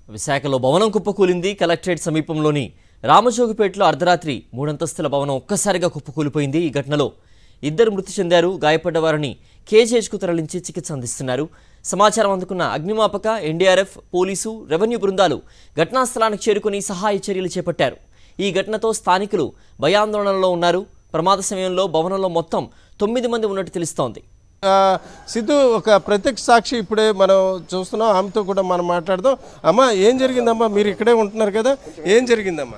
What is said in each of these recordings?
విశాఖలో భవనం కుప్పకూలింది కలెక్టరేట్ సమీపంలోని రామజోగిపేటలో అర్ధరాత్రి మూడంతస్తుల భవనం ఒక్కసారిగా కుప్పకూలిపోయింది ఈ ఘటనలో ఇద్దరు మృతి చెందారు గాయపడ్డ వారిని కేజీహెచ్కు తరలించి చికిత్స అందిస్తున్నారు సమాచారం అందుకున్న అగ్నిమాపక ఎన్డీఆర్ఎఫ్ పోలీసు రెవెన్యూ బృందాలు ఘటనా స్థలానికి చేరుకుని సహాయ చర్యలు చేపట్టారు ఈ ఘటనతో స్థానికులు భయాందోళనలో ఉన్నారు ప్రమాద సమయంలో భవనంలో మొత్తం తొమ్మిది మంది ఉన్నట్టు తెలుస్తోంది ఆ, సిద్ధు ఒక ప్రత్యక్ష సాక్షి ఇప్పుడే మనం చూస్తున్నాం ఆమెతో కూడా మనం మాట్లాడదాం అమ్మా ఏం జరిగిందమ్మా మీరు ఇక్కడే ఉంటున్నారు కదా ఏం జరిగిందమ్మా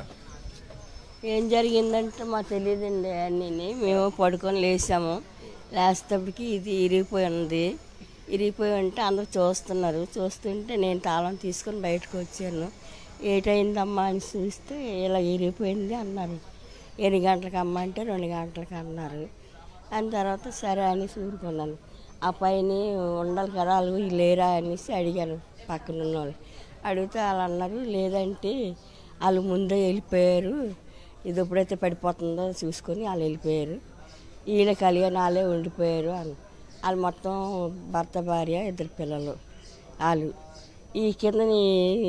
ఏం జరిగిందంటే మాకు తెలియదండి అన్నీ మేము పడుకొని లేసాము లేచేటప్పటికి ఇది ఇరిగిపోయి ఉంది ఇరిగిపోయి ఉంటే అందరూ చూస్తున్నారు చూస్తుంటే నేను తాళం తీసుకొని బయటకు వచ్చాను ఏటైందమ్మా అని చూస్తే ఇలా ఇరిగిపోయింది అన్నారు ఎన్ని గంటలకు అమ్మ అంటే రెండు గంటలకు అన్నారు అని తర్వాత సరే అని ఊరుకున్నాను ఆ పైన ఉండాలి కదా వాళ్ళు లేరా అనేసి అడిగాను పక్కన ఉన్న వాళ్ళు అడిగితే వాళ్ళు అన్నారు లేదంటే వాళ్ళు ముందే వెళ్ళిపోయారు ఇది ఎప్పుడైతే పడిపోతుందో చూసుకొని వాళ్ళు వెళ్ళిపోయారు వీళ్ళ కలిగిన వాళ్ళే ఉండిపోయారు అని వాళ్ళు మొత్తం భర్త భార్య ఇద్దరు పిల్లలు వాళ్ళు ఈ కిందని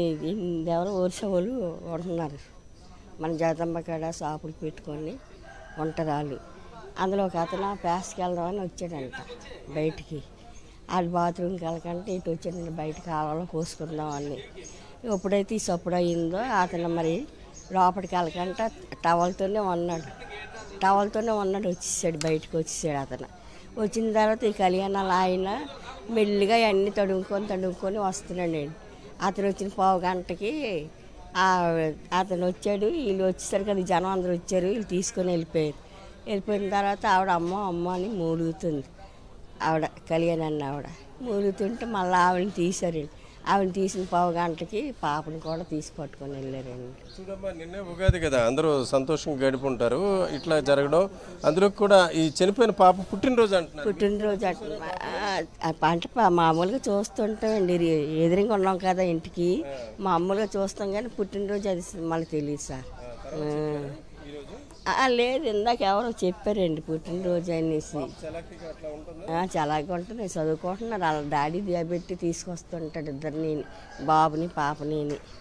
ఎవరో ఊరిసే వాళ్ళు ఉంటున్నారు మన జగదంబ కాడ షాపులు పెట్టుకొని ఉంటారు వాళ్ళు అందులో ఒక అతను ప్యాస్కి వెళ్దామని వచ్చాడంట బయటికి వాళ్ళు బాత్రూమ్కి వెళ్ళకంటే ఇటు వచ్చాడండి బయట కాలంలో పోసుకుందామని ఎప్పుడైతే ఈ సప్పుడు అయిందో అతను మరి లోపలికి వెళ్ళకంట టవల్తోనే ఉన్నాడు టవల్తోనే ఉన్నాడు వచ్చేసాడు బయటకు వచ్చేసాడు అతను వచ్చిన తర్వాత ఈ కళ్యాణాలు ఆయన మెల్లిగా అన్నీ తడుముకొని తడుముకొని వస్తున్నాడు అతను వచ్చిన పావు గంటకి ఆ- అతను వచ్చాడు వీళ్ళు వచ్చేసరికి అది జనం అందరూ వచ్చారు వీళ్ళు తీసుకొని వెళ్ళిపోయారు వెళ్ళిపోయిన తర్వాత ఆవిడ అమ్మ అమ్మ అని మూలుగుతుంది ఆవిడ కళ్యాణ్ అన్న ఆవిడ మూలుగుతుంటే మళ్ళీ ఆవిడని తీశారండి ఆవిడని తీసిన పావు గంటకి పాపని కూడా తీసి పట్టుకొని వెళ్ళారండి చూడమ్మా నిన్నే ఉగాది కదా అందరూ సంతోషంగా గడుపుంటారు ఇట్లా జరగడం అందులో కూడా ఈ చనిపోయిన పాప పుట్టినరోజు అంటున్నారు పుట్టినరోజు అట్ ఆ పంట ప- మామూలుగా చూస్తుంటామండి ఇది ఎదురుగా ఉన్నాం కదా ఇంటికి మామూలుగా చూస్తాం కానీ పుట్టినరోజు అది మళ్ళీ తెలియదు సార్ ఆ. ఆ, లేదు ఇందాక ఎవరో చెప్పారండి పుట్టినరోజు అనేసి ఆ, చలాగా ఉంటుంది చదువుకుంటున్నారు వాళ్ళ డాడీ దిగబెట్టి తీసుకొస్తుంటాడు ఇద్దరిని బాబుని పాపని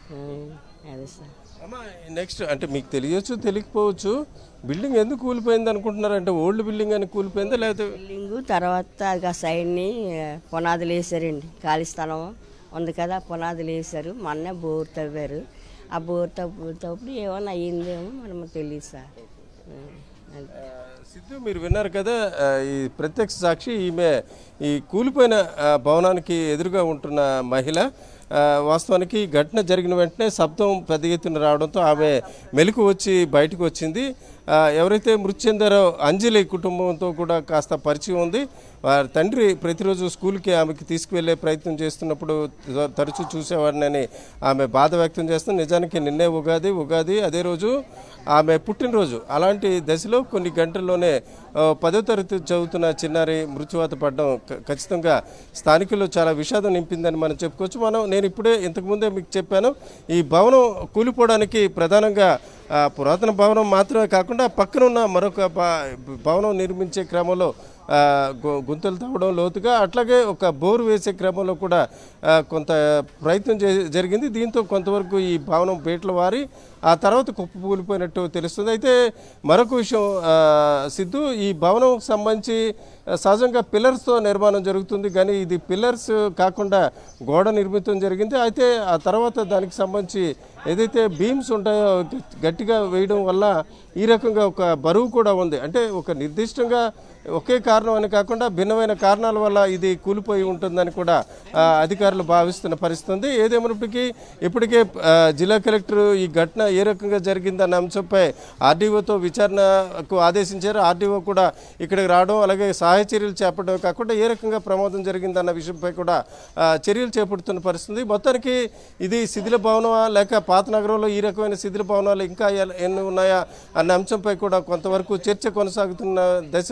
అదే సార్ అమ్మా నెక్స్ట్ అంటే మీకు తెలియచ్చు తెలియకపోవచ్చు బిల్డింగ్ ఎందుకు కూలిపోయింది అనుకుంటున్నారు అంటే ఓల్డ్ బిల్డింగ్ అని కూలిపోయిందా లేకపోతే బిల్డింగు తర్వాత ఆ సైడ్ని పునాదులు వేసారండి ఖాళీ స్థలం ఉంది కదా పునాదులు వేసారు మొన్నే బోర్ తవ్వారు ఆ బోర్ తవ్వు తప్పుడు ఏమైనా అయ్యిందేమో మనం తెలియదు సార్ ఉం, అంతే. ఆ, సిద్ధు మీరు విన్నారు కదా ఆ, ఈ ప్రత్యక్ష సాక్షి ఈమె ఈ కూలిపోయిన ఆ, భవనానికి ఎదురుగా ఉంటున్న మహిళ ఆ, వాస్తవానికి ఈ ఘటన జరిగిన వెంటనే శబ్దం పెద్ద ఎత్తున రావడంతో ఆమె మెలకు వచ్చి బయటకు వచ్చింది ఆ, ఎవరైతే మృతి చెందారో అంజలి కుటుంబంతో కూడా కాస్త పరిచయం ఉంది వారి తండ్రి ప్రతిరోజు స్కూల్కి ఆమెకి తీసుకువెళ్ళే ప్రయత్నం చేస్తున్నప్పుడు త- తరచూ చూసేవాడినని ఆమె బాధ వ్యక్తం చేస్తుంది నిజానికి నిన్నే ఉగాది ఉగాది అదే రోజు ఆమె పుట్టినరోజు అలాంటి దశలో కొన్ని గంటల్లోనే ఆ, పదో తరగతి చదువుతున్న చిన్నారి మృత్యువాత పడడం క- ఖచ్చితంగా స్థానికులు చాలా విషాదం నింపిందని మనం చెప్పుకోవచ్చు మనం నేను ఇప్పుడే ఇంతకుముందే మీకు చెప్పాను ఈ భవనం కూలిపోవడానికి ప్రధానంగా ఆ, పురాతన భవనం మాత్రమే కాకుండా పక్కన ఉన్న మరొక భ- భవనం నిర్మించే క్రమంలో ఆ, గు- గుంతలు తవ్వడం లోతుగా అట్లాగే ఒక బోరు వేసే క్రమంలో కూడా ఆ, కొంత ప్రయత్నం చే- జరిగింది దీంతో కొంతవరకు ఈ భవనం బీట్ల వారి ఆ తర్వాత కుప్పకూలిపోయినట్టు తెలుస్తుంది అయితే మరొక విషయం ఆ, సిద్ధు ఈ భవనం సంబంధించి ఆ, సహజంగా పిల్లర్స్తో నిర్మాణం జరుగుతుంది కానీ ఇది పిల్లర్స్ కాకుండా గోడ నిర్మితం జరిగింది అయితే ఆ తర్వాత దానికి సంబంధించి ఏదైతే బీమ్స్ ఉంటాయో గట్- గట్టిగా వేయడం వల్ల ఈ రకంగా ఒక బరువు కూడా ఉంది అంటే ఒక నిర్దిష్టంగా ఒకే కారణం అని కాకుండా భిన్నమైన కారణాల వల్ల ఇది కూలిపోయి ఉంటుందని కూడా ఆ, అధికారులు భావిస్తున్న పరిస్థితి ఉంది ఏదేమైనప్పటికీ ఇప్పటికే ఆ, జిల్లా కలెక్టర్ ఈ ఘటన ఏ రకంగా జరిగిందన్న అంశంపై ఆర్డీఓతో విచారణకు ఆదేశించారు ఆర్డీఓ కూడా ఇక్కడికి రావడం అలాగే సహాయ చర్యలు చేపట్టడం కాకుండా ఏ రకంగా ప్రమాదం జరిగిందన్న విషయంపై కూడా ఆ, చర్యలు చేపడుతున్న పరిస్థితి ఉంది. మొత్తానికి ఇది శిథిల భవనమా లేక పాత నగరంలో ఈ రకమైన శిథిల భవనాలు ఇంకా ఎల్- ఎన్ని ఉన్నాయా అన్న అంశంపై కూడా కొంతవరకు చర్చ కొనసాగుతున్న దశలో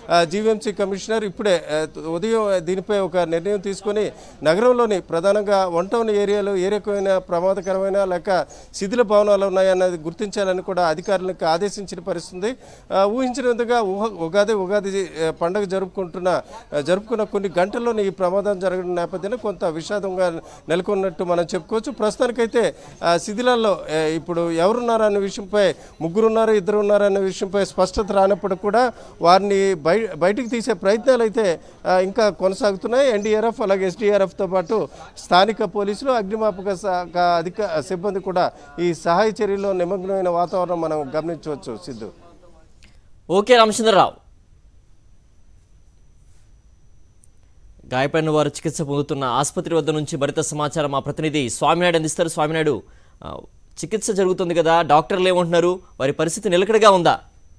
జీవీఎంసీ కమిషనర్ ఇప్పుడే ఆ, ఉదయం దీనిపై ఒక నిర్ణయం తీసుకొని నగరంలోని ప్రధానంగా వన్ టౌన్ ఏరియాలో ఏ రకమైన ప్రమాదకరమైన లేక శిథిల భవనాలు ఉన్నాయన్నది గుర్తించాలని కూడా అధికారులకు ఆదేశించిన పరిస్థితుంది ఆ, ఊహించిన విధంగా ఊహ ఉగాది ఉగాది ఆ, పండుగ జరుపుకుంటున్న ఆ, జరుపుకున్న కొన్ని గంటల్లోనే ఈ ప్రమాదం జరగడం నేపథ్యంలో కొంత విషాదంగా నెలకొన్నట్టు మనం చెప్పుకోవచ్చు ప్రస్తుతానికైతే ఆ, శిథిలాల్లో ఆ, ఇప్పుడు ఎవరున్నారనే విషయంపై ముగ్గురు ఉన్నారు ఇద్దరు ఉన్నారు అనే విషయంపై స్పష్టత రానప్పుడు కూడా వారిని బయ బయటికి తీసే ప్రయత్నాలు అయితే ఆ, ఇంకా కొనసాగుతున్నాయి ఎన్డీఆర్ఎఫ్ అలాగే ఎస్డీఆర్ఎఫ్తో పాటు స్థానిక పోలీసులు అగ్నిమాపక శాఖ అధిక సిబ్బంది కూడా ఈ సహాయ చర్యల్లో నిమగ్నమైన వాతావరణం మనం గమనించవచ్చు సిద్ధు ఓకే రామచంద్రరావు గాయపడిన వారు చికిత్స పొందుతున్న ఆసుపత్రి వద్ద నుంచి మరింత సమాచారం మా ప్రతినిధి స్వామినాయుడు అందిస్తారు స్వామినాయుడు ఆ, చికిత్స జరుగుతుంది కదా డాక్టర్లు ఏమంటున్నారు వారి పరిస్థితి నిలకడగా ఉందా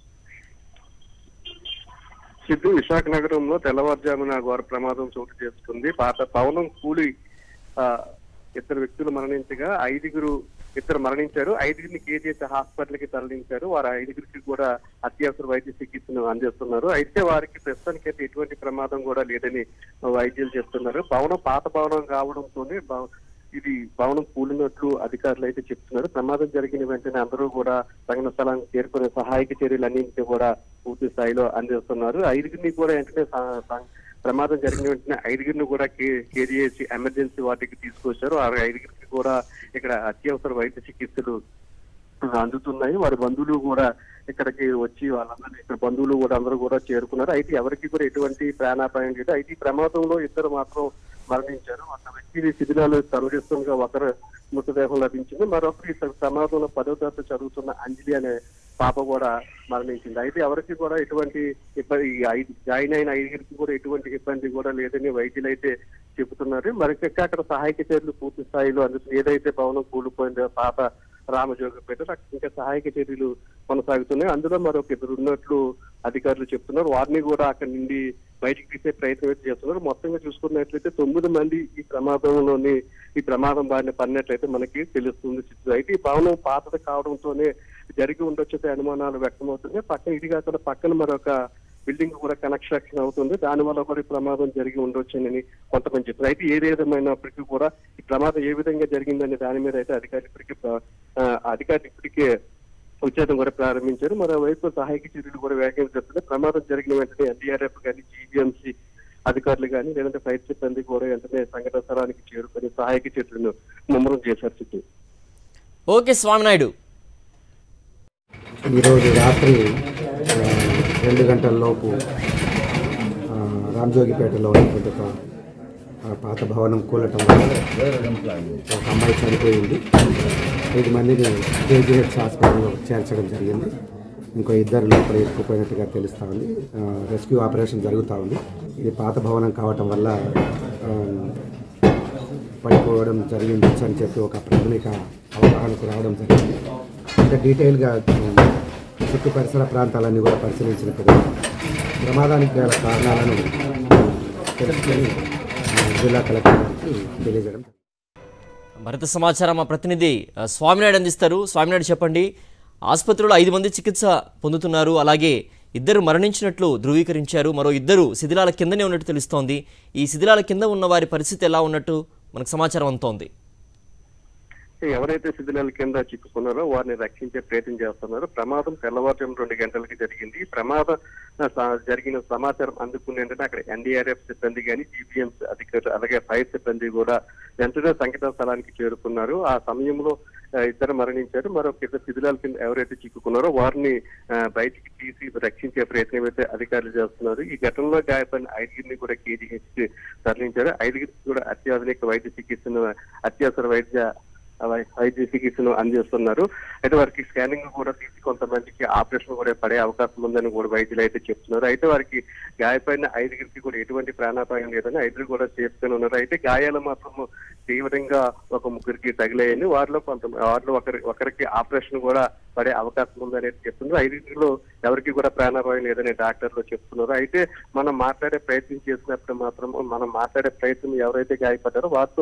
సిద్ధు విశాఖ నగరంలో తెల్లవారుజామున ఘోర ప్రమాదం చోటు చేసుకుంది పాత భవనం కూలి ఆ, ఇద్దరు వ్యక్తులు మరణించగా ఐదుగురు ఇద్దరు మరణించారు ఐదుగురిని కేజీహెచ్ హాస్పిటల్ కి తరలించారు వారు ఐదుగురికి కూడా అత్యవసర వైద్య చికిత్సను అందిస్తున్నారు అయితే వారికి ప్రస్తుతానికి అయితే ఎటువంటి ప్రమాదం కూడా లేదని వైద్యులు చెప్తున్నారు భవనం పాత భవనం కావడంతోనే భవ- ఇది భవనం కూలినట్లు అధికారులు అయితే చెప్తున్నారు ప్రమాదం జరిగిన వెంటనే అందరూ కూడా తగిన స్థలానికి చేరుకునే సహాయక చర్యలు అన్నింటినీ కూడా పూర్తి స్థాయిలో అందిస్తున్నారు ఐదుగురిని కూడా వెంటనే స- స- ప్రమాదం జరిగిన వెంటనే ఐదుగురిని కూడా కేజీఎస్ ఎమర్జెన్సీ వార్డుకి తీసుకొచ్చారు ఆ ఐదుగురికి కూడా ఇక్కడ అత్యవసర వైద్య చికిత్సలు అందుతున్నాయి వారి బంధువులు కూడా ఇక్కడికి వచ్చి వాళ్ళందరూ ఇక్కడ బంధువులు కూడా అందరూ కూడా చేరుకున్నారు అయితే ఎవరికి కూడా ఎటువంటి ప్రాణాపాయం లేదు అయితే ఈ ప్రమాదంలో ఇద్దరు మాత్రం మరణించారు ఒక వ్యక్తి శిథిలాలు తరలిస్తుండగా ఒకరు మృతదేహం లభించింది మరొకరు ఈ ప్రమాదంలో పదో తరగతి చదువుతున్న అంజలి అనే పాప కూడా మరణించింది అయితే ఎవరికి కూడా ఎటువంటి ఇబ్బంది ఈ ఐదు జాయిన్ అయిన ఐదుగురికి కూడా ఎటువంటి ఇబ్బంది కూడా లేదని వైద్యులు అయితే చెబుతున్నారు మరి ఇంకా అక్కడ సహాయక చర్యలు పూర్తి స్థాయిలో అందుతుంది ఏదైతే భవనం కూలిపోయిందో పాత రామజోగపేట అక్కడ ఇంకా సహాయక చర్యలు కొనసాగుతున్నాయి అందులో మరొక ఇద్దరు ఉన్నట్లు అధికారులు చెప్తున్నారు వారిని కూడా అక్కడి నుండి బయటికి తీసే ప్రయత్నం అయితే చేస్తున్నారు మొత్తంగా చూసుకున్నట్లయితే తొమ్మిది మంది ఈ ప్రమాదంలోని ఈ ప్రమాదం బారిన పడినట్లయితే మనకి తెలుస్తుంది చిత్తు అయితే ఈ భవనం పాతది కావడంతోనే జరిగి ఉండొచ్చే అనుమానాలు వ్యక్తమవుతున్నాయి పక్కన ఇది కాకుండా పక్కన మరొక బిల్డింగ్ కూడా కన్స్ట్రక్షన్ అవుతుంది దాని వల్ల కూడా ఈ ప్రమాదం జరిగి ఉండొచ్చని కొంతమంది చెప్పారు అయితే ఏదేమైనప్పటికీ కూడా ఈ ప్రమాదం ఏ విధంగా జరిగిందనే దాని మీద అయితే అధికారులు ఇప్పటికీ ప్ర- ఆ, అధికారులు ఇప్పటికే విచారణ కూడా ప్రారంభించారు మరోవైపు సహాయక చర్యలు కూడా వేగంగా జరుగుతున్నాయి ప్రమాదం జరిగిన వెంటనే ఎన్డీఆర్ఎఫ్ కానీ జీవీఎంసీ అధికారులు కానీ లేదంటే ఫైర్ సిబ్బంది కూడా వెంటనే సంఘటన స్థలానికి చేరుకొని సహాయక చర్యలను ముమ్మరం చేశారు చుట్టూ ఓకే స్వామినాయుడు ఈరోజు రాత్రి ఆ, రెండు గంటల లోపు ఆ, రామజోగిపేటలో ఉన్నటువంటి ఒక ఆ, పాత భవనం కూలటం వల్ల ఒక అమ్మాయి చనిపోయింది ఐదు మందిని కేజీహెచ్ హాస్పిటల్లో చేర్చడం జరిగింది ఇంకో ఇద్దరు లోపల ఇరుక్కుపోయినట్టుగా తెలుస్తూ ఉంది ఆ, రెస్క్యూ ఆపరేషన్ జరుగుతూ ఉంది ఇది పాత భవనం కావటం వల్ల ఆ, పడిపోవడం జరిగింది అని చెప్పి ఒక ప్రాథమిక అవగాహనకు రావడం జరిగింది ఇంకా డీటెయిల్గా ఉమ్, చుట్టూ పరిసర ప్రాంతాలన్నీ కూడా పరిశీలించిన పిదప ప్రమాదానికి గల కారణాలను ఉమ్, తెలుసుకొని ఉమ్, జిల్లా కలెక్టర్ గారికి తెలియజేయడం జరిగింది. మరింత సమాచారం మా ప్రతినిధి ఆ, స్వామినాయుడు అందిస్తారు స్వామినాయుడు చెప్పండి ఆసుపత్రిలో ఐదు మంది చికిత్స పొందుతున్నారు అలాగే ఇద్దరు మరణించినట్లు ధృవీకరించారు మరో ఇద్దరు శిథిలాల కిందనే ఉన్నట్టు తెలుస్తోంది ఈ శిథిలాల కింద ఉన్న వారి పరిస్థితి ఎలా ఉన్నట్టు మనకు సమాచారం అందుతోంది ఎవరైతే శిథిలాల కింద చిక్కుకున్నారో వారిని రక్షించే ప్రయత్నం చేస్తున్నారు ప్రమాదం తెల్లవారుజాము రెండు గంటలకి జరిగింది ఈ ప్రమాదం ఆ, స- జరిగిన సమాచారం అందుకునేందుకు అక్కడ ఎన్డీఆర్ఎఫ్ సిబ్బంది కానీ జీపీఎంసీ అధికారులు అలాగే ఫైర్ సిబ్బంది కూడా వెంటనే సంఘటన స్థలానికి చేరుకున్నారు ఆ సమయంలో ఆ, ఇద్దరు మరణించారు మరొక ఇద్దరు శిథిలాల కింద ఎవరైతే చిక్కుకున్నారో వారిని ఆ, బయటికి తీసి రక్షించే ప్రయత్నం అయితే అధికారులు చేస్తున్నారు ఈ ఘటనలో గాయపడిన ఐదుగురిని కూడా కేజీహెచ్ తరలించారు ఐదుగురికి కూడా అత్యాధునిక వైద్య చికిత్సను అత్యవసర వైద్య వై- వైద్య చికిత్సను అందిస్తున్నారు అయితే వారికి స్కానింగ్ కూడా తీసి కొంతమందికి ఆపరేషన్ కూడా పడే అవకాశం ఉందని కూడా వైద్యులు అయితే చెప్తున్నారు అయితే వారికి గాయపడిన ఐదుగురికి కూడా ఎటువంటి ప్రాణాపాయం లేదని ఐదుగురు కూడా సేఫ్ గానే ఉన్నారు అయితే గాయాలు మాత్రం తీవ్రంగా ఒక ముగ్గురికి తగిలాయని వారిలో కొంత వారిలో ఒకరి ఒకరికి ఆపరేషన్ కూడా పడే అవకాశం ఉందని చెప్తున్నారు ఐదుగురిలో ఎవరికి కూడా ప్రాణాపాయం లేదని డాక్టర్లు చెప్తున్నారు అయితే మనం మాట్లాడే ప్రయత్నం చేసినప్పుడు మాత్రం మనం మాట్లాడే ప్రయత్నం ఎవరైతే గాయపడ్డారో వారితో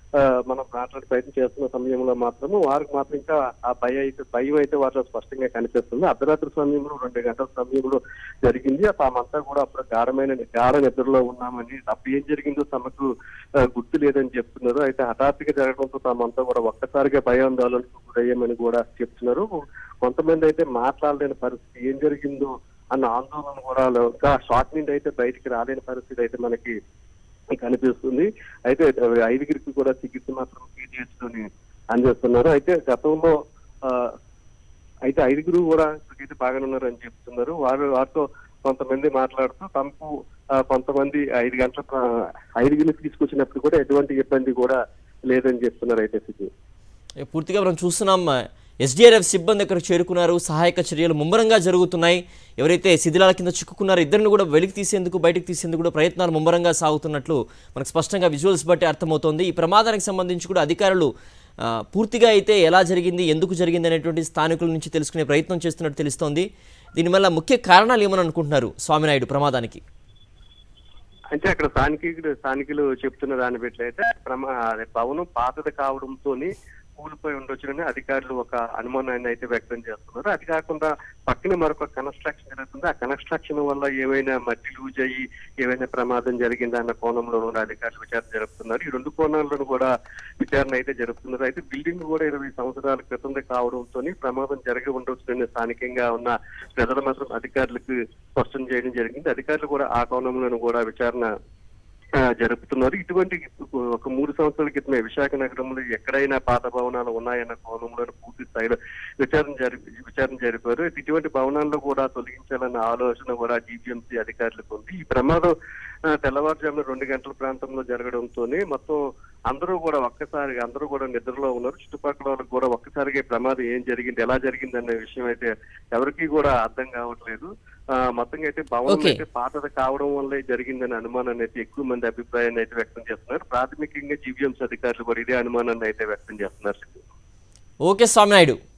ఆ, మనం మాట్లాడే ప్రయత్నం చేస్తున్న సమయంలో మాత్రము వారికి మాత్రం ఇంకా ఆ భయం అయితే భయం అయితే వారిలో స్పష్టంగా కనిపిస్తుంది అర్ధరాత్రి సమయంలో రెండు గంటల సమయంలో జరిగింది ఆ తామంతా కూడా అప్పుడు గాఢమైన గాఢ నిద్రలో ఉన్నామని అప్పుడు ఏం జరిగిందో తమకు ఆ, గుర్తు లేదని చెప్తున్నారు అయితే హఠాత్తుగా జరగడంతో తామంతా కూడా ఒక్కసారిగా భయాందోళనకు గురయ్యామని కూడా చెప్తున్నారు కొంతమంది అయితే మాట్లాడలేని పరిస్థితి ఏం జరిగిందో అన్న ఆందోళన కూడా ఇంకా షాక్ నుండి అయితే బయటికి రాలేని పరిస్థితి అయితే మనకి కనిపిస్తుంది అయితే ఐదుగురికి కూడా చికిత్స మాత్రం PGH లోని అందిస్తున్నారు అయితే గతంలో ఆ, అయితే ఐదుగురు కూడా ఇప్పటికైతే బాగానే ఉన్నారని చెప్తున్నారు వారు వారితో కొంతమంది మాట్లాడుతూ తమకు ఆ, కొంతమంది ఐదు గంటల ప్ర- ఐదుగురిని తీసుకొచ్చినప్పుడు కూడా ఎటువంటి ఇబ్బంది కూడా లేదని చెప్తున్నారు అయితే సిద్ధు ఏ, పూర్తిగా మనం చూస్తున్నాం ఎస్డిఆర్ఎఫ్ సిబ్బంది అక్కడ చేరుకున్నారు సహాయక చర్యలు ముమ్మరంగా జరుగుతున్నాయి ఎవరైతే శిథిలాల కింద చిక్కుకున్నారో ఇద్దరిని కూడా వెలికి తీసేందుకు బయటకు తీసేందుకు కూడా ప్రయత్నాలు ముమ్మరంగా సాగుతున్నట్లు మనకు స్పష్టంగా విజువల్స్ బట్టి అర్థమవుతోంది ఈ ప్రమాదానికి సంబంధించి కూడా అధికారులు ఆ, పూర్తిగా అయితే ఎలా జరిగింది ఎందుకు జరిగింది అనేటువంటి స్థానికుల నుంచి తెలుసుకునే ప్రయత్నం చేస్తున్నట్టు తెలుస్తోంది దీనివల్ల ముఖ్య కారణాలు ఏమని అనుకుంటున్నారు స్వామినాయుడు ప్రమాదానికి అంటే అక్కడ స్థానికులు స్థానికులు చెప్తున్న దాన్ని బట్టి అయితే ప్రమా అదే భవనం పాతది కావడంతోని కూలిపోయి ఉండొచ్చునని అధికారులు ఒక అనుమానాన్ని అయితే వ్యక్తం చేస్తున్నారు అది కాకుండా పక్కన మరొక కన్స్ట్రక్షన్ జరుగుతుంది ఆ కన్స్ట్రక్షన్ వల్ల ఏమైనా మట్టి లూజ్ అయ్యి ఏమైనా ప్రమాదం జరిగిందా అన్న కోణంలో కూడా అధికారులు విచారణ జరుపుతున్నారు ఈ రెండు కోణాలను కూడా విచారణ అయితే జరుపుతున్నారు అయితే బిల్డింగ్ కూడా ఇరవై సంవత్సరాల క్రితం కావడంతో ప్రమాదం జరిగి ఉండొచ్చునని స్థానికంగా ఉన్న ప్రజల మాత్రం అధికారులకు స్పష్టం చేయడం జరిగింది అధికారులు కూడా ఆ కోణంలోనూ కూడా విచారణ ఆ, జరుపుతున్నారు ఇటువంటి ఒక మూడు సంవత్సరాల క్రితమే విశాఖ నగరంలో ఎక్కడైనా పాత భవనాలు ఉన్నాయన్న కోణంలో పూర్తి స్థాయిలో విచారణ జరిపి విచారణ జరిపారు ఇటువంటి భవనాల్లో కూడా తొలగించాలన్న ఆలోచన కూడా జీపీఎంసీ అధికారులకు ఉంది ఈ ప్రమాదం ఆ, తెల్లవారుజామున రెండు గంటల ప్రాంతంలో జరగడంతోనే మొత్తం అందరూ కూడా ఒక్కసారి అందరూ కూడా నిద్రలో ఉన్నారు చుట్టుపక్కల వాళ్ళకి కూడా ఒక్కసారిగా ఈ ప్రమాదం ఏం జరిగింది ఎలా జరిగింది అనే విషయం అయితే ఎవరికీ కూడా అర్థం కావట్లేదు ఆ, మొత్తంగా అయితే భవనం Okay. అయితే పాతది కావడం వల్లే జరిగిందనే అనుమానాన్ని అయితే ఎక్కువ మంది అభిప్రాయాన్ని అయితే వ్యక్తం చేస్తున్నారు ప్రాథమికంగా జీవీఎంసీ అధికారులు కూడా ఇదే అనుమానాన్ని అయితే వ్యక్తం చేస్తున్నారు ఓకే స్వామినాయుడు